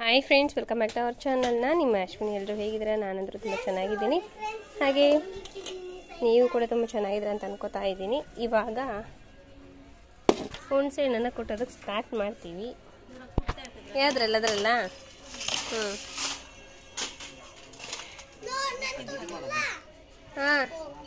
Hi friends welcome back to our ಚಾನಲ್ನ ನಿಮ್ಮ ಅಶ್ವಿನಿ ಎಲ್ಲರೂ ಹೇಗಿದ್ದೀರಾ ನಾನಂದ್ರೂ ತುಂಬ ಚೆನ್ನಾಗಿದ್ದೀನಿ ಹಾಗೆ ನೀವು ಕೂಡ ತುಂಬ ಚೆನ್ನಾಗಿದ್ದೀರಾ ಅಂತ ಅನ್ಕೋತಾ ಇದ್ದೀನಿ ಇವಾಗ ಹುಣಸೆ ಹಣ್ಣನ್ನು ಕೊಟ್ಟೋದಕ್ಕೆ ಸ್ಟಾರ್ಟ್ ಮಾಡ್ತೀವಿ ಯಾವ್ದ್ರಲ್ಲ ಅದರಲ್ಲ ಹ್ಞೂ ಹಾಂ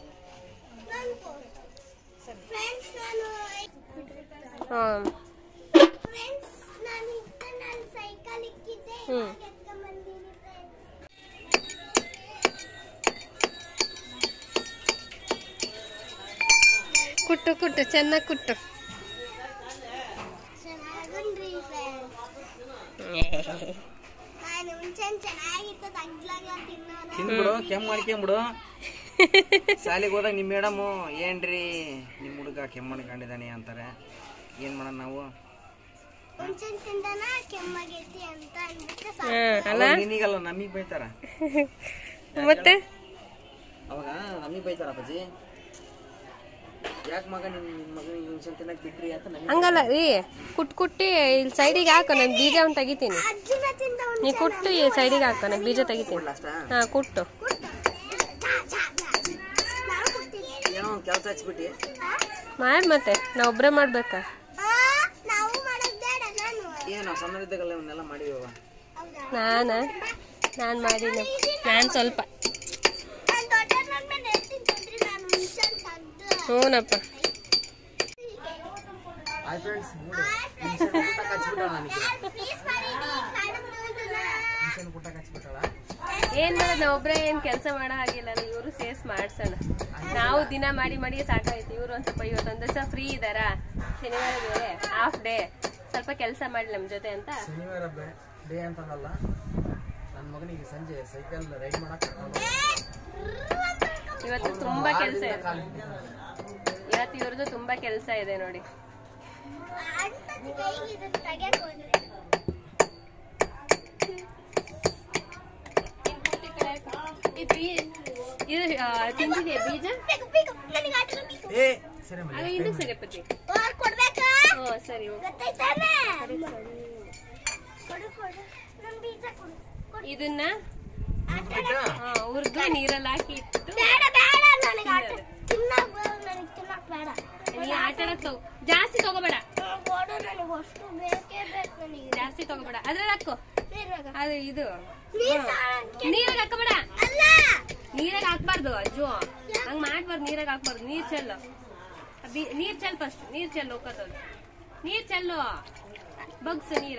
ಫ್ರೆಂಡ್ಸ್ ನಾನು ಹಾಂ ಫ್ರೆಂಡ್ಸ್ ನಾನು ಈಗ ನಾನು ಸೈಕಲ್ ಇಕ್ಕಿದ್ದೆ ಹ್ಮ್. ಇವಾಗ ಎತ್ಕೊಂಡ್ಬಂದೀನಿ ಫ್ರೆಂಡ್ಸ್ ಕುಟ್ಟು ಕುಟ್ಟು ಚೆನ್ನಾಗಿ ಕುಟ್ಟು ಚೆನ್ನಾಗುಂಡ್ರಿ ಫ್ರೆಂಡ್ಸ್ ನಾನು ಮುಂಚೆ ಚೆನ್ನಾಗಿತ್ತು ತಗ್ಲಾಗ ತಿನ್ನೋಣ ತಿಂದ್ಬಿಡು ಕೆಮ್ಮು ಮಾಡ್ಕೊಂಬಿಡು ಶಾಲೆಗೆ ಹೋದಾಗ ನಿಮ್ಮ ಮೇಡಮು ಏನ್ರಿ ನಿಮ್ಮ ಹುಡುಗ ಕೆಮ್ಮು ಮಾಡ್ಕೊಂಡಿದ್ದಾನೆ ಅಂತಾರೆ ಏನು ಮಾಡೋಣ ನಾವು ಮುಂಚೆ ತಿಂದನ ಕೆಮ್ಮಾಗೈತಿ ಅಂತ ಅಂದ್ಬಿಟ್ಟು ಹಾಂ ಅಲ್ಲ ಅವಾಗ ನಿನಗಲ್ಲ ನಮಗೆ ಬೈತಾರ ಮತ್ತೆ ಅವಾಗ ನಮಗೆ ಬೈತಾರ ಅಪ್ಪಾಜಿ ಯಾಕೆ ಮಗ ನಿಮ್ಮ ನಿಮ್ಮ ಮಗನ ಇನ್ಸನ್ ತಿನ್ನಕ್ ಬಿಟ್ರಿ ಅಂತ ನಮಗೆ ಹಂಗಲ್ಲ ರೀ ಕುಟ್ ಕುಟ್ಟಿ ಇಲ್ಲಿ ಸೈಡಿಗೆ ಹಾಕು ನಾನು ಬೀಜ ಒಂದು ತೆಗಿತೀನಿ ಅಜ್ಜಿನ ತಿಂದ ನೀ ಕುಟ್ಟು ಈ ಸೈಡಿಗೆ ಹಾಕು ನಾನು ಬೀಜ ತೆಗಿತೀನಿ ಲಾಸ್ಟ ಹಾಂ ಕುಟ್ಟು ನಾನು ಕೊಡ್ತೀನಿ ಏನೋ ಒಂದು ಕೆಲಸ ಹಚ್ಬಿಟ್ಟು ಮಾಡಿ ಮತ್ತೆ ನಾ ಒಬ್ಬರೇ ಮಾಡ್ಬೇಕಾ ಆ, ನಾವು ಮಾಡೋದ್ ಬೇಡ ನಾನು ಏನು ನಾವು ಸಣ್ಣದಿದ್ದಾಗಲ್ಲ ಇವನ್ನೆಲ್ಲ ಮಾಡಿವ ಹೌದಾ ನಾನು ನಾನು ಮಾಡೀನಿ ನಾನು ಸ್ವಲ್ಪ ನಾನು ದೊಡ್ಡ ನನ್ನ ಮೇಲೆ ಹೇಳ್ತೀನಿ ತಡ್ರಿ, ನಾನು ಮುಂಚೆ ತೆಗ್ದು ಹ್ಞೂನಪ್ಪ ಹಾಯ್ ಫ್ರೆಂಡ್ಸ್ ನೋಡಿ ಇನ್ಸನ್ ಕುಟ್ಟಕ್ಕೆ ಹಚ್ಬಿಟ್ಟಾಳ ನನಗೆ ಪ್ಲೀಸ್ ಮಾಡಿ ಕಾಣುತ್ತಲ್ಲ ಇನ್ಸನ್ ಕುಟ್ಟಕ್ಕೆ ಹಚ್ಬಿಟ್ಟಾಳ ಏನ್ ಮಾಡೋದು ನಾವು ಒಬ್ಬರೇ ಏನು ಕೆಲಸ ಮಾಡೋ ಹಾಗಿಲ್ಲ ಇವರು ಸೇಸ್ ಮಾಡ್ಸೋಣ ನಾವು ದಿನ ಮಾಡಿ ಮಾಡಿ ಸಾಕಾಯ್ತು ಇವರು ಒಂದು ಸ್ವಲ್ಪ ಇವತ್ತೊಂದು ದಿವಸ ಫ್ರೀ ಇದಾರ ಶನಿವಾರ ಬೇರೆ ಹಾಫ್ ಡೇ ಸ್ವಲ್ಪ ಕೆಲಸ ಮಾಡಿ ನಮ್ಮ ಜೊತೆ ಅಂತ ಶನಿವಾರ ಡೇ ಅಂತಂದಲ್ಲ ನನ್ನ ಮಗನಿಗೆ ಸಂಜೆ ಸೈಕಲ್ ರೈಡ್ ಮಾಡಕ್ ಕರ್ಕೊಂಡು ಇವತ್ತು ತುಂಬಾ ಕೆಲಸ ಇದೆ ಇವತ್ತು ಇವ್ರದ್ದು ತುಂಬಾ ಕೆಲಸ ಇದೆ ನೋಡಿ ಅಂಥದ್ದು ಕೈಗೆ ಇದನ್ನ ತೆಗ್ಯಕ್ ಹೋದ್ರೆ ಇದು ಆ, ತಿಂದಿದ್ಯಾ ಬೀಜ ಬೇಕು ಬೇಕು ನನಗೆ ಆಟದ ಬೇಕು ಏ ಸರಿ ಅದು ಇದು ಸರಿ ಪತಿ ಓರ್ ಕೊಡ್ಬೇಕಾ ಹ್ಞೂ ಸರಿ ಓಕೆ ಗೊತ್ತಾಯ್ತಾನೆ ಕೊಡು ಕೊಡು ನನ್ ಬೀಜ ಕೊಡು ಕೊಡು. ಇದನ್ನ ಬಿಟ್ಟು ಹುರಿದು ನೀರಲ್ಲಿ ಹಾಕಿ ಇಟ್ಟು ಬೇಡ ಬೇಡ ನನಗೆ ಆಟ ತಿನ್ನಕ್ ಬೇಡ ನನಗೆ ತಿನ್ನಕ್ ಬೇಡ ನೀ ಆಟ ಆಡಕ್ ತಗೋ ಜಾಸ್ತಿ ತಗೋಬೇಡ ಹ್ಮ್, ಕೊಡು ನನಗೆ ಅಷ್ಟು ಬೇಕೇ ಬೇಕು ನನಗೆ ಜಾಸ್ತಿ ತಗೋಬೇಡ ಅದ್ರಲ್ಲಿ ಹಾಕೋ ನೀರಾಗ ಅದು ಇದು ನೀರ್ ತಗೊಳಕ್ಕೆ- ನೀರಾಗ ಹಾಕಬೇಡ ಅಲ್ಲ ನೀರಾಗ ಹಾಕ್ಬಾರ್ದು ಅಜ್ಜು ಹಂಗ್ ಮಾಡ್ಬಾರ್ದು ನೀರಾಗ ಹಾಕ್ಬಾರ್ದು ನೀರ್ ಚೆಲ್ಲು ಬಿ- ನೀರ್ ಚೆಲ್ ಫಸ್ಟ್ ನೀರ್ ಚೆಲ್ಲು ಹೋಗೋದು ನೀರ್ ಚೆಲ್ಲು ಬಗ್ಸು ನೀರ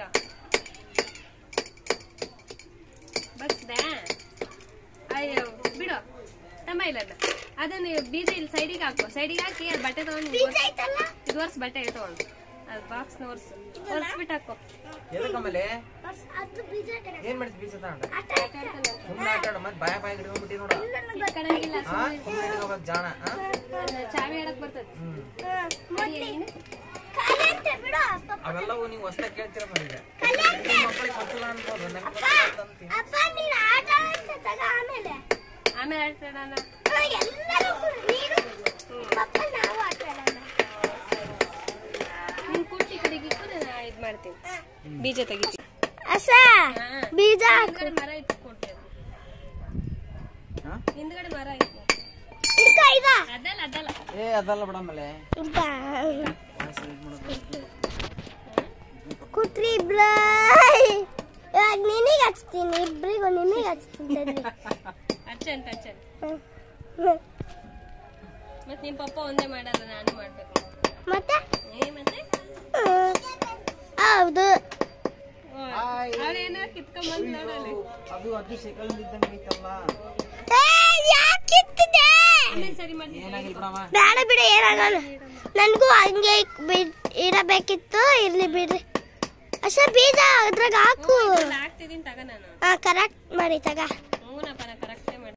ಬಗ್ಸ್ದೆ ಅಯ್ಯೋ ಬಿಡು ತಮ್ಮ ಇಲ್ಲ ಅಲ್ಲ. ಅದನ್ನ ಬೀಜ ಇಲ್ಲಿ ಸೈಡಿಗೆ ಹಾಕು ಸೈಡಿಗೆ ಹಾಕಿ ಅದು ಬಟ್ಟೆ ತಗೊಂಡು ಬೀಜ ಐತಲ್ಲ ಇದು ವರ್ಷ ಬಟ್ಟೆ ತಗೊಂಡು ಅದು ಬಾಕ್ಸ್ ಒರ್ಸು ಒರ್ಸ್ಬಿಟ್ಟು ಹಾಕೋ ಎದಕ್ಕಮೇಲೆ ಅಸ್- ಅದು ಬೀಜ ಕಡೆ ಏನ್ ಮಾಡಿದ್ ಬೀಜ ತಗೊಂಡ ಆಟ ಆಡ್ತಾನೆ. ಸುಮ್ಮನೆ ಆಟ ಆಡ ಮತ್ತೆ ಬಾಯ ಬಾಯ ಹಿಡ್ಕೊಂಡ್ಬಿಟ್ಟಿ ನೋಡ ನನಗೆ ಕಣಂಗಿಲ್ಲ ಹಾ ಸುಮ್ಮನೆ ಹಿಡ್ಕೋಬೇಕು ಜಾಣ ಹಾ ಚಾವಿ ಆಡಕ್ ಬರ್ತದೆ ಹ್ಮ್ ಮೊದ್ಲು ಕಲೆ ಅಂತ ಬಿಡು ಅಪ್ಪ ಅವೆಲ್ಲವೂ ನೀವು ಹೊಸ್ದಾಗಿ ಕೇಳ್ತೀರ ಈಗ ಕಲೆ ಅಂತ ನಿಮ್ಮ ಮಕ್ಕಳಿಗೆ ಗೊತ್ತಿಲ್ಲ ಅನ್ಬೋದು ನನಗೆ ಗೊತ್ತಿಲ್ಲ ಅಂತೀನಿ ಅಪ್ಪ ನೀನು ಆಟ ಆಡ್ತಾ ತಗ ಆಮೇಲೆ ಆಮೇಲೆ ಆಡ್ತಾಡ ಇವಾಗ ಎಲ್ಲರೂ ಕೂಡ ನೀನು ಪಪ್ಪ ನಾವು ಆಟ ಆಡೋಣ ನೀನ್ ಕುಟ್ಟಿ ಕಡೆಗೆ ಇಟ್ಟು ನಾನು ಇದು ಮಾಡ್ತೀನಿ ಬೀಜ ತೆಗಿತೀನಿ ಅಸ ಹಾ. ಬೀಜ ಹಿಂದ್ಗಡೆ ಮರ ಇತ್ತು ಕೊಡ್ತೇವೆ ಹಾ ಹಿಂದ್ಗಡೆ ಮರ ಇತ್ತು ಇದ್ಕ ಇದ ಅದಲ್ಲ ಅದಲ್ಲ ಏ ಅದಲ್ಲ ಬಿಡ ಆಮೇಲೆ ಇದ್ಕ ಕುಟ್ರಿ ಇಬ್ರು ಇವಾಗ ನಿನಗೆ ಹಚ್ತೀನಿ ಇಬ್ರಿಗೂ ನಿನಗೆ ಹಚ್ತೀನಿ ತಡ್ರಿ. ಅಚ್ಚಂತ ಅಚ್ಚಂತ ಹ್ಮ್. ಹ್ಮ್. ಮತ್ ನಿಮ್ ಪಪ್ಪ ಒಂದೇ ಮಾಡಲ್ಲ ನಾನು ಮಾಡ್ಬೇಕು ಮತ್ತೆ ಏ ಮತ್ತೆ ಹ್ಮ್. ಹೌದು ಅವಳೇನೋ ಕಿತ್ಕೊಂಡ್ ನೋಡಲ್ಲಿ ಅದು ಅದು ಸೈಕಲ್ ಇದ್ದಂಗೆ ಐತಲ್ಲ ಏ, ಯಾಕ್ ಕಿತ್ತಿದೆ? ಆಮೇಲೆ ಸರಿ ಮಾಡ್ತೀನಿ ಏನಾಗಿಲ್ಲ ಬಿಡಮ್ಮ ಬೇಡ ಬಿಡಿ ಏನಾಗಲ್ಲ ನನಗೂ ಹಂಗೆ ಬಿಡ್- ಇರಬೇಕಿತ್ತು ಇರ್ಲಿ ಬಿಡ್ರಿ ಅಷ್ಟ ಬೀಜ ಅದ್ರಾಗ ಹಾಕು ಹಾಕ್ತಿದೀನಿ ತಗ ನಾನು ಹಾ ಕರೆಕ್ಟ್ ಮಾಡಿ ತಗ ಹ್ಞೂನಪ್ಪ ನಾ ಕರೆಕ್ಟೇ ಮಾಡಿ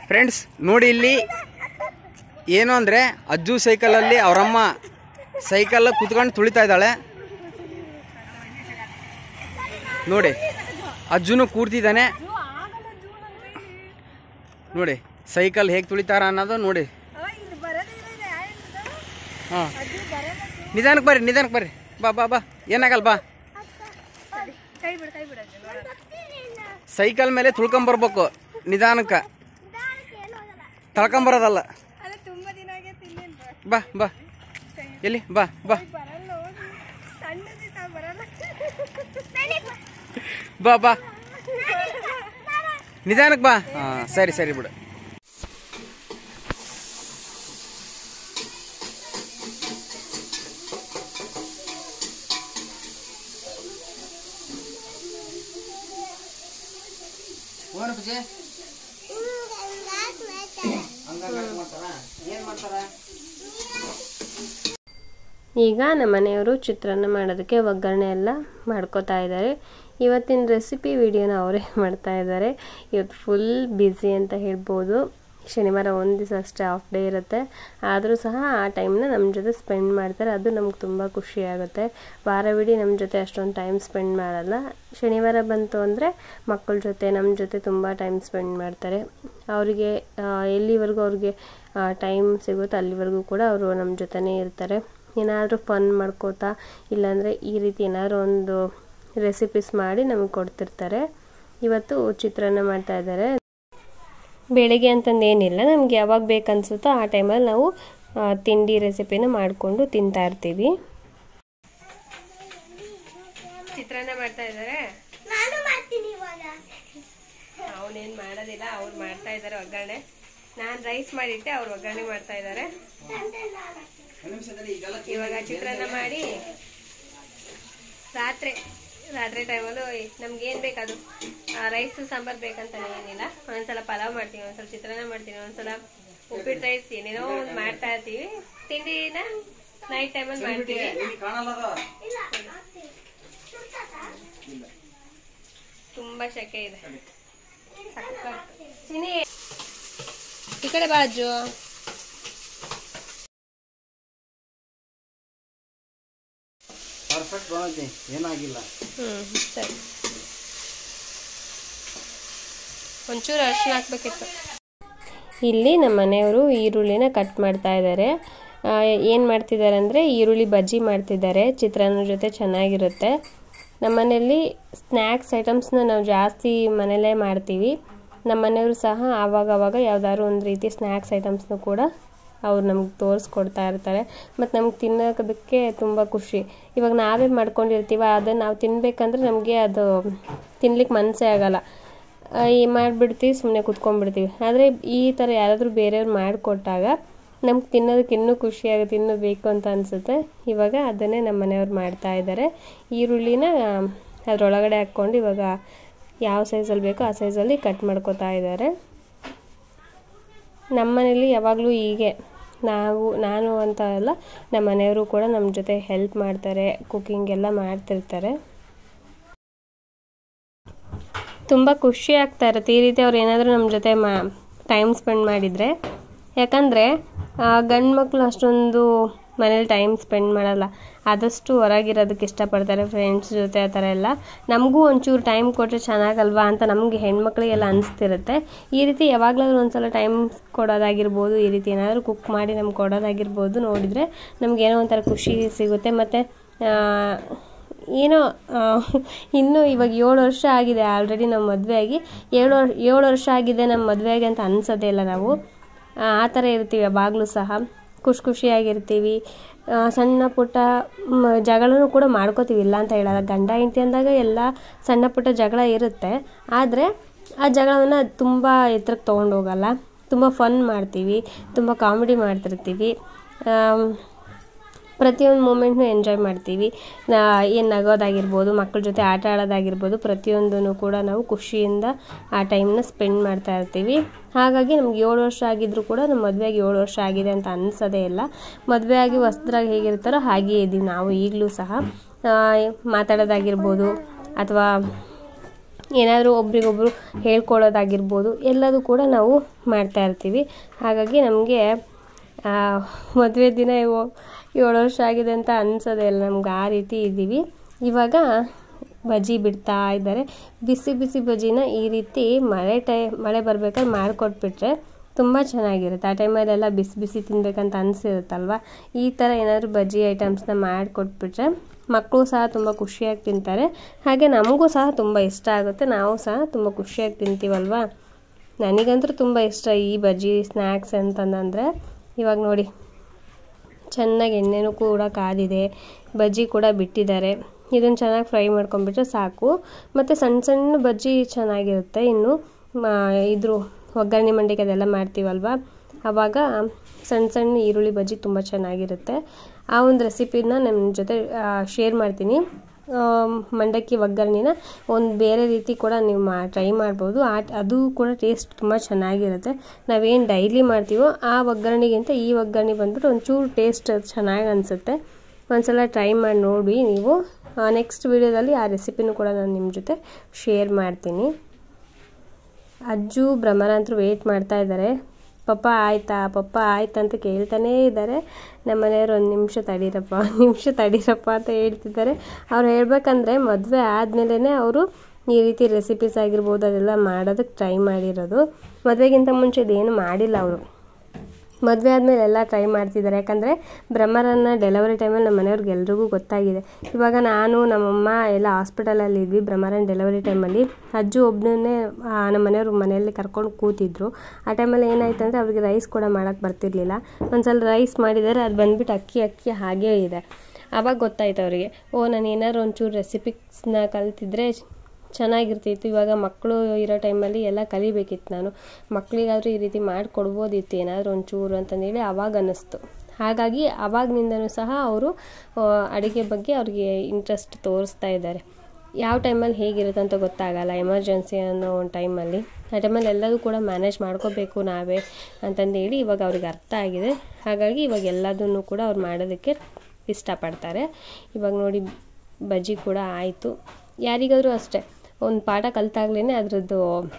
ಫ್ರೆಂಡ್ಸ್ ನೋಡಿ ಇಲ್ಲಿ ಏನು ಅಂದರೆ ಅಜ್ಜು ಸೈಕಲಲ್ಲಿ ಅವರಮ್ಮ ಸೈಕಲ್ ಕುತ್ಕೊಂಡು ತುಳಿತಾ ಇದ್ದಾಳೆ ನೋಡಿ ಅಜ್ಜುನು ಕೂರ್ತಿದ್ದಾನೆ ನೋಡಿ ಸೈಕಲ್ ಹೇಗೆ ತುಳಿತಾರ ಅನ್ನೋದು ನೋಡಿ ಹಾಂ ನಿಧಾನಕ್ಕೆ ಬರ್ರಿ ನಿಧಾನಕ್ಕೆ ಬರ್ರಿ ಬಾ ಬಾ ಬಾ ಏನಾಗಲ್ಲ ಬಾ ಸೈಕಲ್ ಮೇಲೆ ತುಳ್ಕೊಂಬರ್ಬೇಕು ನಿಧಾನಕ್ಕೆ ತಳ್ಕೊಂಬರೋದಲ್ಲ ಬಾ ಬಾ ಎಲ್ಲಿ ಬಾ ಬಾ ಬಾ ಬಾ ನಿಧಾನಕ್ಕೆ ಬಾ ಹಾಂ ಸರಿ ಸರಿ ಬಿಡು ಏನ್ ಮಾಡ್ತಾರ ಈಗ ನಮ್ಮ ಮನೆಯವರು ಚಿತ್ರಾನ್ನ ಮಾಡೋದಕ್ಕೆ ಒಗ್ಗರಣೆ ಎಲ್ಲ ಮಾಡ್ಕೋತಾ ಇದ್ದಾರೆ ಇವತ್ತಿನ ರೆಸಿಪಿ ವಿಡಿಯೋನ ಅವರೇ ಮಾಡ್ತಾ ಇದ್ದಾರೆ ಇವತ್ತು ಫುಲ್ ಬ್ಯುಸಿ ಅಂತ ಹೇಳ್ಬೋದು ಶನಿವಾರ ಒಂದು ದಿವಸ ಅಷ್ಟೇ ಆಫ್ ಡೇ ಇರುತ್ತೆ ಆದರೂ ಸಹ ಆ ಟೈಮ್ನ ನಮ್ಮ ಜೊತೆ ಸ್ಪೆಂಡ್ ಮಾಡ್ತಾರೆ ಅದು ನಮ್ಗೆ ತುಂಬ ಖುಷಿ ಆಗುತ್ತೆ ವಾರವಿಡೀ ನಮ್ಮ ಜೊತೆ ಅಷ್ಟೊಂದು ಟೈಮ್ ಸ್ಪೆಂಡ್ ಮಾಡಲ್ಲ ಶನಿವಾರ ಬಂತು ಅಂದರೆ ಮಕ್ಕಳ ಜೊತೆ ನಮ್ಮ ಜೊತೆ ತುಂಬ ಟೈಮ್ ಸ್ಪೆಂಡ್ ಮಾಡ್ತಾರೆ ಅವರಿಗೆ ಎಲ್ಲಿವರೆಗೂ ಅವ್ರಿಗೆ ಟೈಮ್ ಸಿಗುತ್ತೋ ಅಲ್ಲಿವರೆಗೂ ಕೂಡ ಅವರು ನಮ್ಮ ಜೊತೆನೇ ಇರ್ತಾರೆ ಏನಾದರೂ ಫನ್ ಮಾಡ್ಕೋತಾ ಇಲ್ಲಾಂದರೆ ಈ ರೀತಿ ಏನಾದರೂ ಒಂದು ರೆಸಿಪೀಸ್ ಮಾಡಿ ನಮಗೆ ಕೊಡ್ತಿರ್ತಾರೆ ಇವತ್ತು ಚಿತ್ರಾನ್ನ ಮಾಡ್ತಾ ಇದ್ದಾರೆ ಬೆಳಿಗ್ಗೆ ಅಂತಂದು ಏನಿಲ್ಲ ನಮ್ಗೆ ಯಾವಾಗ ಬೇಕನ್ಸುತ್ತೋ ಆ ಟೈಮಲ್ಲಿ ನಾವು ಆ, ತಿಂಡಿ ರೆಸಿಪಿನ ಮಾಡಿಕೊಂಡು ತಿಂತಾ ಇರ್ತೀವಿ ಚಿತ್ರಾನ್ನ ಮಾಡ್ತಾ ಇದ್ದಾರೆ ನಾನು ಮಾಡ್ತೀನಿ ಇವಾಗ ಅವನೇನು ಮಾಡೋದಿಲ್ಲ ಅವ್ರು ಮಾಡ್ತಾ ಇದ್ದಾರೆ ಒಗ್ಗರಣೆ ನಾನು ರೈಸ್ ಮಾಡಿಟ್ಟೆ ಅವ್ರು ಒಗ್ಗರಣೆ ಮಾಡ್ತಾ ಇದ್ದಾರೆ ಇವಾಗ ಚಿತ್ರಾನ್ನ ಮಾಡಿ ರಾತ್ರಿ ರಾತ್ರಿ ಟೈಮಲ್ಲೂ ನಮ್ಗೆ ಏನ್ ಬೇಕದು ರೈಸ್ ಸಾಂಬಾರ್ ಬೇಕಂತ ಏನಿಲ್ಲ ಒಂದ್ಸಲ ಪಲಾವ್ ಮಾಡ್ತೀವಿ ಒಂದ್ಸಲ ಚಿತ್ರಾನ್ನ ಮಾಡ್ತೀನಿ ಒಂದ್ಸಲ ಉಪ್ಪಿಟ್ಟು ರೈಸ್ ಏನೇನೋ ಒಂದು ಮಾಡ್ತಾ ಇರ್ತೀವಿ ತಿಂಡಿನ ನೈಟ್ ಟೈಮಲ್ಲಿ ಮಾಡ್ತೀವಿ ತುಂಬಾ ಶೆಕೆ ಇದೆ ಸಖತ್. ಚಿನಿ ಈ ಕಡೆ ಬಾಜು ಪರ್ಫೆಕ್ಟ್ ಬಂದೈತಿ ಏನಾಗಿಲ್ಲ ಹ್ಮ್ ಸರಿ ಒಂಚೂರು ಅರಿಶಿನ ಹಾಕ್ಬೇಕಿತ್ತು ಇಲ್ಲಿ ನಮ್ಮ ಮನೆಯವರು ಈರುಳ್ಳಿನ ಕಟ್ ಮಾಡ್ತಾ ಇದ್ದಾರೆ ಏನು ಮಾಡ್ತಿದ್ದಾರೆ ಅಂದರೆ ಈರುಳ್ಳಿ ಬಜ್ಜಿ ಮಾಡ್ತಿದ್ದಾರೆ ಚಿತ್ರಾನ್ನ ಜೊತೆ ಚೆನ್ನಾಗಿರುತ್ತೆ ನಮ್ಮ ಮನೆಯಲ್ಲಿ ಸ್ನ್ಯಾಕ್ಸ್ ಐಟಮ್ಸ್ನ ನಾವು ಜಾಸ್ತಿ ಮನೇಲೇ ಮಾಡ್ತೀವಿ ನಮ್ಮ ಮನೆಯವರು ಸಹ ಆವಾಗ ಆವಾಗ ಯಾವ್ದಾದ್ರು ಒಂದು ರೀತಿ ಸ್ನ್ಯಾಕ್ಸ್ ಐಟಮ್ಸ್ನು ಕೂಡ ಅವ್ರು ನಮ್ಗೆ ತೋರಿಸ್ಕೊಡ್ತಾ ಇರ್ತಾರೆ ಮತ್ತು ನಮ್ಗೆ ತಿನ್ನೋದಕ್ಕೆ ತುಂಬ ಖುಷಿ ಇವಾಗ ನಾವೇ ಮಾಡ್ಕೊಂಡಿರ್ತೀವ ಅದನ್ನು ನಾವು ತಿನ್ಬೇಕಂದ್ರೆ ನಮಗೆ ಅದು ತಿನ್ಲಿಕ್ಕೆ ಮನಸ್ಸೇ ಆಗಲ್ಲ ಆ, ಈ ಮಾಡಿಬಿಡ್ತೀವಿ ಸುಮ್ಮನೆ ಕುತ್ಕೊಂಡ್ಬಿಡ್ತೀವಿ ಆದರೆ ಈ ಥರ ಯಾರಾದರೂ ಬೇರೆಯವ್ರು ಮಾಡಿಕೊಟ್ಟಾಗ ನಮ್ಗೆ ತಿನ್ನೋದಕ್ಕೆ ಇನ್ನೂ ಖುಷಿ ಆಗುತ್ತೆ ಇನ್ನೂ ಬೇಕು ಅಂತ ಅನಿಸುತ್ತೆ ಇವಾಗ ಅದನ್ನೇ ನಮ್ಮ ಮನೆಯವ್ರು ಮಾಡ್ತಾ ಇದ್ದಾರೆ ಈರುಳ್ಳಿನ ಅದರೊಳಗಡೆ ಹಾಕ್ಕೊಂಡು ಇವಾಗ ಯಾವ ಸೈಜಲ್ಲಿ ಬೇಕೋ ಆ ಸೈಜಲ್ಲಿ ಕಟ್ ಮಾಡ್ಕೊತಾ ಇದ್ದಾರೆ ನಮ್ಮ ಮನೇಲಿ ಯಾವಾಗಲೂ ಹೀಗೆ ನಾವು ನಾನು ಅಂತ ಅಲ್ಲ ನಮ್ಮ ಮನೆಯವರು ಕೂಡ ನಮ್ಮ ಜೊತೆ ಹೆಲ್ಪ್ ಮಾಡ್ತಾರೆ ಕುಕ್ಕಿಂಗ್ ಎಲ್ಲ ಮಾಡ್ತಿರ್ತಾರೆ ತುಂಬ ಖುಷಿ ಆಗ್ತಾ ಇರುತ್ತೆ ಈ ರೀತಿ ಅವ್ರು ಏನಾದರೂ ನಮ್ಮ ಜೊತೆ ಮಾ ಟೈಮ್ ಸ್ಪೆಂಡ್ ಮಾಡಿದರೆ ಯಾಕಂದರೆ ಗಂಡು ಮಕ್ಕಳು ಅಷ್ಟೊಂದು ಮನೇಲಿ ಟೈಮ್ ಸ್ಪೆಂಡ್ ಮಾಡಲ್ಲ ಆದಷ್ಟು ಹೊರಗಿರೋದಕ್ಕೆ ಇಷ್ಟಪಡ್ತಾರೆ ಫ್ರೆಂಡ್ಸ್ ಜೊತೆ ಆ ಥರ ಎಲ್ಲ ನಮಗೂ ಒಂಚೂರು ಟೈಮ್ ಕೊಟ್ಟರೆ ಚೆನ್ನಾಗಲ್ವಾ ಅಂತ ನಮಗೆ ಹೆಣ್ಮಕ್ಳಿಗೆಲ್ಲ ಅನಿಸ್ತಿರುತ್ತೆ ಈ ರೀತಿ ಯಾವಾಗಲಾದ್ರೂ ಒಂದ್ಸಲ ಟೈಮ್ ಕೊಡೋದಾಗಿರ್ಬೋದು ಈ ರೀತಿ ಏನಾದರೂ ಕುಕ್ ಮಾಡಿ ನಮ್ಗೆ ಕೊಡೋದಾಗಿರ್ಬೋದು ನೋಡಿದರೆ ನಮಗೇನೋ ಒಂಥರ ಖುಷಿ ಸಿಗುತ್ತೆ ಮತ್ತು ಏನೋ ಆ, ಇನ್ನೂ ಇವಾಗ ಏಳು ವರ್ಷ ಆಗಿದೆ ಆಲ್ರೆಡಿ ನಮ್ಮ ಮದುವೆ ಆಗಿ ಏಳು ವರ್- ಏಳು ವರ್ಷ ಆಗಿದೆ ನಮ್ಮ ಮದುವೆ ಆಗಿ ಅಂತ ಅನ್ಸೋದೇ ಇಲ್ಲ ನಾವು ಆ ಆ ಥರ ಇರ್ತೀವಿ ಯಾವಾಗಲೂ ಸಹ ಖುಷಿ ಖುಷಿಯಾಗಿರ್ತೀವಿ ಆ, ಸಣ್ಣ ಪುಟ್ಟ ಮ, ಜಗಳನೂ ಕೂಡ ಮಾಡ್ಕೋತೀವಿ ಇಲ್ಲ ಅಂತ ಹೇಳಲ್ಲ ಗಂಡ ಹೆಂಡತಿ ಅಂದಾಗ ಎಲ್ಲ ಸಣ್ಣ ಪುಟ್ಟ ಜಗಳ ಇರುತ್ತೆ ಆದರೆ ಆ ಜಗಳವನ್ನು ತುಂಬ ಎತ್ತರಕ್ಕೆ ತೊಗೊಂಡು ಹೋಗಲ್ಲ ತುಂಬ ಫನ್ ಮಾಡ್ತೀವಿ ತುಂಬ ಕಾಮಿಡಿ ಮಾಡ್ತಿರ್ತೀವಿ ಆಮ್, ಪ್ರತಿಯೊಂದು ಮೂಮೆಂಟ್ನು ಎಂಜಾಯ್ ಮಾಡ್ತೀವಿ ಏನು ನಗೋದಾಗಿರ್ಬೋದು ಮಕ್ಕಳ ಜೊತೆ ಆಟ ಆಡೋದಾಗಿರ್ಬೋದು ಪ್ರತಿಯೊಂದನ್ನು ಕೂಡ ನಾವು ಖುಷಿಯಿಂದ ಆ ಟೈಮ್ನ ಸ್ಪೆಂಡ್ ಮಾಡ್ತಾ ಇರ್ತೀವಿ ಹಾಗಾಗಿ ನಮ್ಗೆ ಏಳು ವರ್ಷ ಆಗಿದ್ರು ಕೂಡ ನಮ್ಮ ಮದುವೆಯಾಗಿ ಏಳು ವರ್ಷ ಆಗಿದೆ ಅಂತ ಅನ್ಸೋದೇ ಇಲ್ಲ ಮದುವೆ ಆಗಿ ಹೊಸ್ದ್ರಾಗ ಹೇಗಿರ್ತಾರೋ ಹಾಗೆಯೇ ಇದ್ದೀವಿ ನಾವು ಈಗಲೂ ಸಹ ಆ, ಮಾತಾಡೋದಾಗಿರ್ಬೋದು ಅಥವಾ ಏನಾದರೂ ಒಬ್ರಿಗೊಬ್ರು ಹೇಳ್ಕೊಳ್ಳೋದಾಗಿರ್ಬೋದು ಎಲ್ಲದೂ ಕೂಡ ನಾವು ಮಾಡ್ತಾ ಇರ್ತೀವಿ ಹಾಗಾಗಿ ನಮಗೆ ಮದುವೆ ದಿನ ಇವು ಏಳು ವರ್ಷ ಆಗಿದೆ ಅಂತ ಅನ್ಸೋದೇ ಇಲ್ಲ ನಮ್ಗೆ ಆ ರೀತಿ ಇದ್ದೀವಿ ಇವಾಗ ಬಜ್ಜಿ ಬಿಡ್ತಾ ಇದ್ದಾರೆ ಬಿಸಿ ಬಿಸಿ ಬಜ್ಜಿನ ಈ ರೀತಿ ಮಳೆ ಟೈ ಮಳೆ ಬರ್ಬೇಕಾದ್ರೆ ಮಾಡಿಕೊಟ್ಬಿಟ್ರೆ ತುಂಬ ಚೆನ್ನಾಗಿರುತ್ತೆ ಆ ಟೈಮಲ್ಲೆಲ್ಲ ಬಿಸಿ ಬಿಸಿ ತಿನ್ಬೇಕಂತ ಅನಿಸಿರುತ್ತಲ್ವ ಈ ಥರ ಏನಾದರೂ ಬಜ್ಜಿ ಐಟಮ್ಸ್ನ ಮಾಡಿಕೊಟ್ಬಿಟ್ರೆ ಮಕ್ಕಳು ಸಹ ತುಂಬ ಖುಷಿಯಾಗಿ ತಿಂತಾರೆ ಹಾಗೆ ನಮಗೂ ಸಹ ತುಂಬ ಇಷ್ಟ ಆಗುತ್ತೆ ನಾವು ಸಹ ತುಂಬ ಖುಷಿಯಾಗಿ ತಿಂತೀವಲ್ವ ನನಗಂತೂ ತುಂಬ ಇಷ್ಟ ಈ ಬಜ್ಜಿ ಸ್ನ್ಯಾಕ್ಸ್ ಅಂತಂದರೆ ಇವಾಗ ನೋಡಿ ಚೆನ್ನಾಗಿ ಎಣ್ಣೆನೂ ಕೂಡ ಕಾದಿದೆ ಬಜ್ಜಿ ಕೂಡ ಬಿಟ್ಟಿದ್ದಾರೆ ಇದನ್ನು ಚೆನ್ನಾಗಿ ಫ್ರೈ ಮಾಡ್ಕೊಂಬಿಟ್ರೆ ಸಾಕು ಮತ್ತು ಸಣ್ಣ ಸಣ್ಣ ಬಜ್ಜಿ ಚೆನ್ನಾಗಿರುತ್ತೆ ಇನ್ನು ಮ- ಇದ್ರ ಒಗ್ಗರಣೆ ಮಂಡಿಗೆ ಅದೆಲ್ಲ ಮಾಡ್ತೀವಲ್ವ ಆವಾಗ ಸಣ್ಣ ಸಣ್ಣ ಈರುಳ್ಳಿ ಬಜ್ಜಿ ತುಂಬ ಚೆನ್ನಾಗಿರುತ್ತೆ ಆ ಒಂದು ರೆಸಿಪಿನ ನಿಮ್ಮ ಜೊತೆ ಶೇರ್ ಮಾಡ್ತೀನಿ ಆಮ್, ಮಂಡಕ್ಕಿ ಒಗ್ಗರಣೆನ ಒಂದು ಬೇರೆ ರೀತಿ ಕೂಡ ನೀವು ಮಾ ಟ್ರೈ ಮಾಡ್ಬೋದು ಆ ಅದು ಕೂಡ ಟೇಸ್ಟ್ ತುಂಬ ಚೆನ್ನಾಗಿರುತ್ತೆ ನಾವೇನು ಡೈಲಿ ಮಾಡ್ತೀವೋ ಆ ಒಗ್ಗರಣೆಗಿಂತ ಈ ಒಗ್ಗರಣೆ ಬಂದ್ಬಿಟ್ಟು ಒಂಚೂರು ಟೇಸ್ಟ್ ಚೆನ್ನಾಗಿ ಅನಿಸುತ್ತೆ ಒಂದ್ಸಲ ಟ್ರೈ ಮಾಡಿ ನೋಡಿ ನೀವು ನೆಕ್ಸ್ಟ್ ವಿಡಿಯೋದಲ್ಲಿ ಆ ರೆಸಿಪಿನೂ ಕೂಡ ನಾನು ನಿಮ್ಮ ಜೊತೆ ಶೇರ್ ಮಾಡ್ತೀನಿ ಅಜ್ಜು ಭ್ರಮರ ಅಂತೂ ವೆಯ್ಟ್ ಮಾಡ್ತಾ ಇದ್ದಾರೆ ಪಪ್ಪ ಆಯ್ತಾ ಪಪ್ಪ ಆಯ್ತಾ ಅಂತ ಕೇಳ್ತಾನೇ ಇದ್ದಾರೆ ನಮ್ಮ ಮನೆಯವ್ರು ಒಂದು ನಿಮಿಷ ತಡೀರಪ್ಪ ಒಂದು ನಿಮಿಷ ತಡೀರಪ್ಪ ಅಂತ ಹೇಳ್ತಿದ್ದಾರೆ ಅವ್ರು ಹೇಳ್ಬೇಕಂದ್ರೆ ಮದುವೆ ಆದಮೇಲೆ ಅವರು ಈ ರೀತಿ ರೆಸಿಪೀಸ್ ಆಗಿರ್ಬೋದು ಅದೆಲ್ಲ ಮಾಡೋದಕ್ಕೆ ಟ್ರೈ ಮಾಡಿರೋದು ಮದುವೆಗಿಂತ ಮುಂಚೆ ಇದೇನು ಮಾಡಿಲ್ಲ ಅವರು ಮದುವೆ ಆದಮೇಲೆ ಎಲ್ಲ ಟ್ರೈ ಮಾಡ್ತಿದ್ದಾರೆ ಯಾಕಂದರೆ ಬ್ರಹ್ಮರನ್ನ ಡೆಲಿವರಿ ಟೈಮಲ್ಲಿ ನಮ್ಮ ಮನೆಯವ್ರಿಗೆ ಎಲ್ರಿಗೂ ಗೊತ್ತಾಗಿದೆ ಇವಾಗ ನಾನು ನಮ್ಮಮ್ಮ ಎಲ್ಲ ಹಾಸ್ಪಿಟಲಲ್ಲಿ ಇದ್ವಿ ಬ್ರಹ್ಮರನ್ ಡೆಲಿವರಿ ಟೈಮಲ್ಲಿ ಅಜ್ಜು ಒಬ್ಬನೇ ನಮ್ಮ ಮನೆಯವ್ರು ಮನೆಯಲ್ಲಿ ಕರ್ಕೊಂಡು ಕೂತಿದ್ರು ಆ ಟೈಮಲ್ಲಿ ಏನಾಯ್ತು ಅಂದರೆ ಅವ್ರಿಗೆ ರೈಸ್ ಕೂಡ ಮಾಡೋಕ್ಕೆ ಬರ್ತಿರ್ಲಿಲ್ಲ ಒಂದ್ಸಲ ರೈಸ್ ಮಾಡಿದ್ದಾರೆ ಅದು ಬಂದ್ಬಿಟ್ಟು ಅಕ್ಕಿ ಅಕ್ಕಿ ಹಾಗೇ ಇದೆ ಆವಾಗ ಗೊತ್ತಾಯ್ತು ಅವರಿಗೆ ಓ ನಾನು ಏನಾದ್ರು ಒಂಚೂರು ರೆಸಿಪಿಸ್ನ ಕಲ್ತಿದ್ರೆ ಚೆನ್ನಾಗಿರ್ತಿತ್ತು ಇವಾಗ ಮಕ್ಕಳು ಇರೋ ಟೈಮಲ್ಲಿ ಎಲ್ಲ ಕಲಿಬೇಕಿತ್ತು ನಾನು ಮಕ್ಕಳಿಗಾದರೂ ಈ ರೀತಿ ಮಾಡಿಕೊಡ್ಬೋದಿತ್ತು ಏನಾದರೂ ಒಂಚೂರು ಅಂತಂದೇಳಿ ಆವಾಗ ಅನ್ನಿಸ್ತು ಹಾಗಾಗಿ ಆವಾಗ್ನಿಂದನೂ ಸಹ ಅವರು ಅಡುಗೆ ಬಗ್ಗೆ ಅವ್ರಿಗೆ ಇಂಟ್ರೆಸ್ಟ್ ತೋರಿಸ್ತಾ ಇದ್ದಾರೆ ಯಾವ ಟೈಮಲ್ಲಿ ಹೇಗಿರುತ್ತೆ ಅಂತ ಗೊತ್ತಾಗಲ್ಲ ಎಮರ್ಜೆನ್ಸಿ ಅನ್ನೋ ಒಂದು ಟೈಮಲ್ಲಿ ಆ ಟೈಮಲ್ಲಿ ಎಲ್ಲದೂ ಕೂಡ ಮ್ಯಾನೇಜ್ ಮಾಡ್ಕೋಬೇಕು ನಾವೇ ಅಂತಂದೇಳಿ ಇವಾಗ ಅವ್ರಿಗೆ ಅರ್ಥ ಆಗಿದೆ ಹಾಗಾಗಿ ಇವಾಗ ಎಲ್ಲದನ್ನು ಕೂಡ ಅವ್ರು ಮಾಡೋದಕ್ಕೆ ಇಷ್ಟಪಡ್ತಾರೆ ಇವಾಗ ನೋಡಿ ಬಜ್ಜಿ ಕೂಡ ಆಯಿತು ಯಾರಿಗಾದರೂ ಅಷ್ಟೇ ಒಂದು ಪಾಠ ಕಲ್ತಾಗ್ಲೇ ಅದರದ್ದು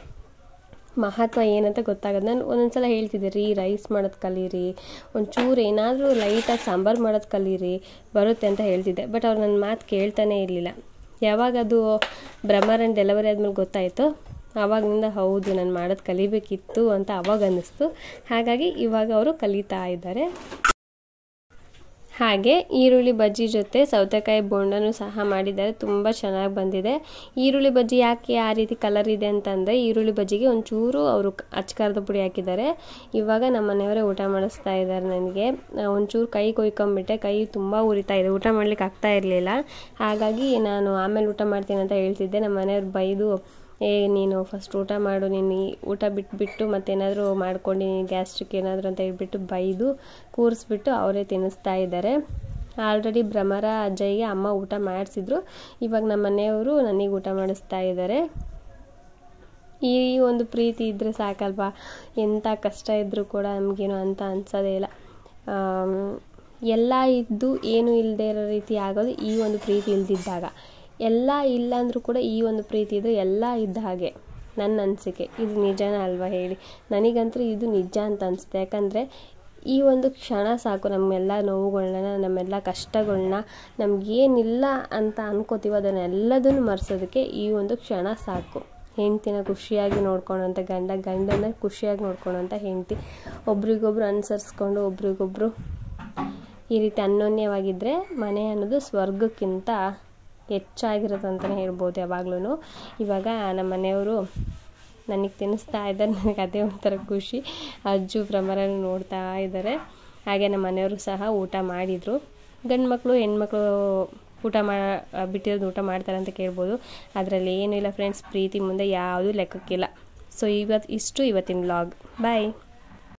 ಮಹತ್ವ ಏನಂತ ಗೊತ್ತಾಗೋದು ನಾನು ಒಂದೊಂದ್ಸಲ ಹೇಳ್ತಿದ್ದೆ ರೀ ರೈಸ್ ಮಾಡೋದು ಕಲೀರಿ ಒಂಚೂರು ಏನಾದರೂ ಲೈಟಾಗಿ ಸಾಂಬಾರು ಮಾಡೋದು ಕಲೀರಿ ಬರುತ್ತೆ ಅಂತ ಹೇಳ್ತಿದ್ದೆ ಬಟ್ ಅವ್ರು ನನ್ನ ಮಾತು ಕೇಳ್ತಾನೇ ಇರಲಿಲ್ಲ ಯಾವಾಗ ಅದು ಬ್ರಹ್ಮರನ್ ಡೆಲಿವರಿ ಆದಮೇಲೆ ಗೊತ್ತಾಯಿತು ಆವಾಗಿನಿಂದ ಹೌದು ನಾನು ಮಾಡೋದು ಕಲಿಬೇಕಿತ್ತು ಅಂತ ಅವಾಗ ಅನ್ನಿಸ್ತು ಹಾಗಾಗಿ ಇವಾಗ ಅವರು ಕಲಿತಾ ಇದ್ದಾರೆ ಹಾಗೆ ಈರುಳ್ಳಿ ಬಜ್ಜಿ ಜೊತೆ ಸೌತೆಕಾಯಿ ಬೋಂಡನೂ ಸಹ ಮಾಡಿದ್ದಾರೆ ತುಂಬ ಚೆನ್ನಾಗಿ ಬಂದಿದೆ ಈರುಳ್ಳಿ ಬಜ್ಜಿ ಯಾಕೆ ಆ ರೀತಿ ಕಲರ್ ಇದೆ ಅಂತಂದರೆ ಈರುಳ್ಳಿ ಬಜ್ಜಿಗೆ ಒಂಚೂರು ಅವರು ಅಚ್ಕಾರದ ಪುಡಿ ಹಾಕಿದ್ದಾರೆ ಇವಾಗ ನಮ್ಮ ಮನೆಯವರೇ ಊಟ ಮಾಡಿಸ್ತಾ ಇದ್ದಾರೆ ನನಗೆ ಒಂಚೂರು ಕೈ ಕೊಯ್ಕೊಂಬಿಟ್ಟೆ ಕೈ ತುಂಬ ಉರಿತಾ ಇದೆ ಊಟ ಮಾಡ್ಲಿಕ್ಕೆ ಆಗ್ತಾ ಇರಲಿಲ್ಲ ಹಾಗಾಗಿ ನಾನು ಆಮೇಲೆ ಊಟ ಮಾಡ್ತೀನಿ ಅಂತ ಹೇಳ್ತಿದ್ದೆ ನಮ್ಮ ಮನೆಯವ್ರು ಬೈದು ಏ ನೀನು ಫಸ್ಟ್ ಊಟ ಮಾಡು ನೀನು ಈ ಊಟ ಬಿಟ್ಬಿಟ್ಟು ಮತ್ತೇನಾದರೂ ಮಾಡ್ಕೊಂಡು ಗ್ಯಾಸ್ಟ್ರಿಕ್ ಏನಾದರೂ ಅಂತ ಹೇಳ್ಬಿಟ್ಟು ಬೈದು ಕೂರಿಸ್ಬಿಟ್ಟು ಅವರೇ ತಿನ್ನಿಸ್ತಾ ಇದ್ದಾರೆ ಆಲ್ರೆಡಿ ಭ್ರಮರ ಅಜ್ಜಯ್ಯಗೆ ಅಮ್ಮ ಊಟ ಮಾಡಿಸಿದ್ರು ಇವಾಗ ನಮ್ಮ ಮನೆಯವರು ನನಗೆ ಊಟ ಮಾಡಿಸ್ತಾ ಇದ್ದಾರೆ ಈ ಒಂದು ಪ್ರೀತಿ ಇದ್ದರೆ ಸಾಕಲ್ವಾ ಎಂಥ ಕಷ್ಟ ಇದ್ದರೂ ಕೂಡ ನಮಗೇನು ಅಂತ ಅನ್ಸೋದೇ ಇಲ್ಲ ಆಮ್, ಎಲ್ಲ ಇದ್ದು ಏನು ಇಲ್ಲದೆ ಇರೋ ರೀತಿ ಆಗೋದು ಈ ಒಂದು ಪ್ರೀತಿ ಇಲ್ದಿದ್ದಾಗ ಎಲ್ಲ ಇಲ್ಲ ಅಂದರೂ ಕೂಡ ಈ ಒಂದು ಪ್ರೀತಿ ಇದು ಎಲ್ಲ ಇದ್ದ ಹಾಗೆ ನನ್ನ ಅನಿಸಿಕೆ ಇದು ನಿಜನ ಅಲ್ವಾ ಹೇಳಿ ನನಗಂತೂ ಇದು ನಿಜ ಅಂತ ಅನಿಸುತ್ತೆ ಯಾಕಂದರೆ ಈ ಒಂದು ಕ್ಷಣ ಸಾಕು ನಮ್ಮೆಲ್ಲ ನೋವುಗಳನ್ನ ನಮ್ಮೆಲ್ಲ ಕಷ್ಟಗಳನ್ನ ನಮಗೇನಿಲ್ಲ ಅಂತ ಅನ್ಕೋತೀವೋ ಅದನ್ನೆಲ್ಲದನ್ನು ಮರೆಸೋದಕ್ಕೆ ಈ ಒಂದು ಕ್ಷಣ ಸಾಕು ಹೆಂಡ್ತಿನ ಖುಷಿಯಾಗಿ ನೋಡ್ಕೊಳೋಂಥ ಗಂಡ ಗಂಡನ ಖುಷಿಯಾಗಿ ನೋಡ್ಕೊಳೋಂಥ ಹೆಂಡತಿ ಒಬ್ರಿಗೊಬ್ರು ಅನುಸರಿಸ್ಕೊಂಡು ಒಬ್ರಿಗೊಬ್ರು ಈ ರೀತಿ ಅನ್ಯೋನ್ಯವಾಗಿದ್ದರೆ ಮನೆ ಅನ್ನೋದು ಸ್ವರ್ಗಕ್ಕಿಂತ ಹೆಚ್ಚಾಗಿರೋದು ಅಂತಲೇ ಹೇಳ್ಬೋದು ಯಾವಾಗ್ಲೂ ಇವಾಗ ನಮ್ಮ ಮನೆಯವರು ನನಗೆ ತಿನ್ನಿಸ್ತಾ ಇದ್ದಾರೆ ನನಗೆ ಅದೇ ಒಂಥರ ಖುಷಿ ಅಜ್ಜು ಭ್ರಮರನ್ನು ನೋಡ್ತಾ ಇದ್ದಾರೆ ಹಾಗೆ ನಮ್ಮ ಮನೆಯವರು ಸಹ ಊಟ ಮಾಡಿದರು ಗಂಡು ಮಕ್ಕಳು ಹೆಣ್ಮಕ್ಳು ಊಟ ಮಾ ಬಿಟ್ಟಿರೋದು ಊಟ ಮಾಡ್ತಾರೆ ಅಂತ ಕೇಳ್ಬೋದು ಅದರಲ್ಲಿ ಏನೂ ಇಲ್ಲ ಫ್ರೆಂಡ್ಸ್ ಪ್ರೀತಿ ಮುಂದೆ ಯಾವುದೂ ಲೆಕ್ಕಕ್ಕಿಲ್ಲ ಸೊ ಇವತ್ತು ಇಷ್ಟು ಇವತ್ತಿನ ವ್ಲಾಗ್ ಬಾಯ್